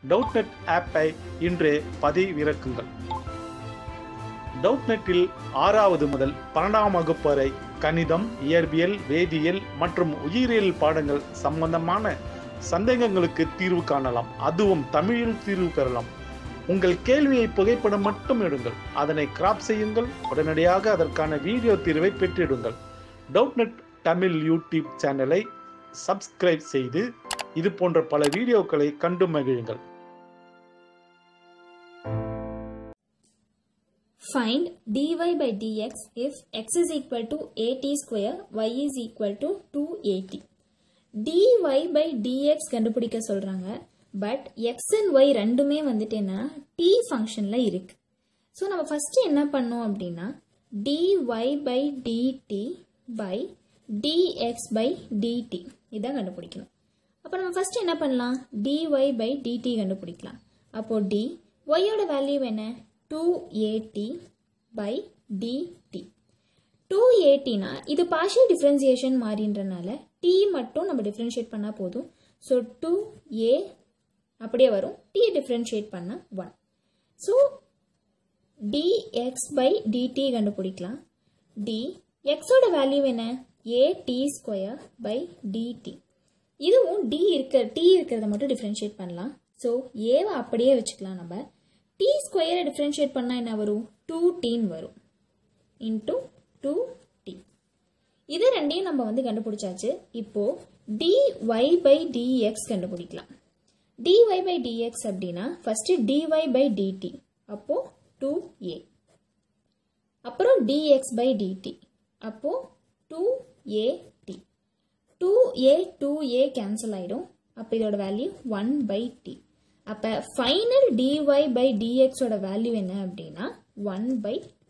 டவுட்நெட் ஆப்பை இன்றே பதிவிறக்குங்கள் டவுட்நெட்டில் ஆறாவது முதல் பன்னெண்டாம் வகுப்பு வரை கணிதம் இயற்பியல் வேதியியல் மற்றும் உயிரியல் பாடங்கள் சம்பந்தமான சந்தேகங்களுக்கு தீர்வு காணலாம் அதுவும் தமிழில் தீர்வு பெறலாம் உங்கள் கேள்வியை புகைப்படம் மட்டும் எடுங்கள் அதனை கிராப் செய்யுங்கள் உடனடியாக அதற்கான வீடியோ தீர்வை பெற்றிடுங்கள் டவுட்நெட் தமிழ் யூடியூப் சேனலை சப்ஸ்கிரைப் செய்து இது போன்ற பல வீடியோக்களை கண்டு மகிழுங்கள் Find dy by dx if x is equal to at square, y is equal to 2at. dy by dx கண்டுபிடிக்க சொல்றாங்க பட் x and y ரெண்டுமே வந்துட்டு என்ன t ஃபங்க்ஷன்ல இருக்கு ஸோ நம்ம ஃபர்ஸ்ட் என்ன பண்ணோம் அப்படின்னா dy by dt by dx by dt இதான் கண்டுபிடிக்கணும் அப்போ நம்ம ஃபர்ஸ்ட் என்ன பண்ணலாம் dy by dt கண்டுபிடிக்கலாம் அப்போ d y யோட வேல்யூ என்ன 2at by dt 2atனா இது பார்ஷியல் டிஃப்ரென்சியேஷன் மாறின்றனால t மட்டும் நம்ம டிஃப்ரென்ஷியேட் பண்ணால் போதும் ஸோ 2a அப்படியே வரும் t டிஃப்ரென்ஷியேட் பண்ண 1 ஸோ dx by dt கண்டுபிடிக்கலாம் d x ஓட வேல்யூ என்ன at ஸ்கொயர் பை dt இதுவும் d இருக்க t இருக்கிறத மட்டும் டிஃப்ரென்ஷியேட் பண்ணலாம் ஸோ ஏவை அப்படியே வச்சுக்கலாம் நம்ம டி ஸ்கொயரை டிஃப்ரென்ஷியேட் பண்ணால் என்ன வரும் டூ டீன் வரும் இன்டூ டூ டி இது ரெண்டையும் நம்ம வந்து கண்டுபிடிச்சாச்சு இப்போ dy பை டிஎக்ஸ் கண்டுபிடிக்கலாம் dy பை டிஎக்ஸ் அப்படின்னா ஃபர்ஸ்ட் dy பை டிடி அப்போ டூ ஏ அப்புறம் dx பை டிடி அப்போ two a t two a two a cancel ஆயிடும் அப்போ இதோட வேல்யூ ஒன் பை டி அப்போ ஃபைனல் dy பை dx ஓட வேல்யூ என்ன அப்படின்னா ஒன் பை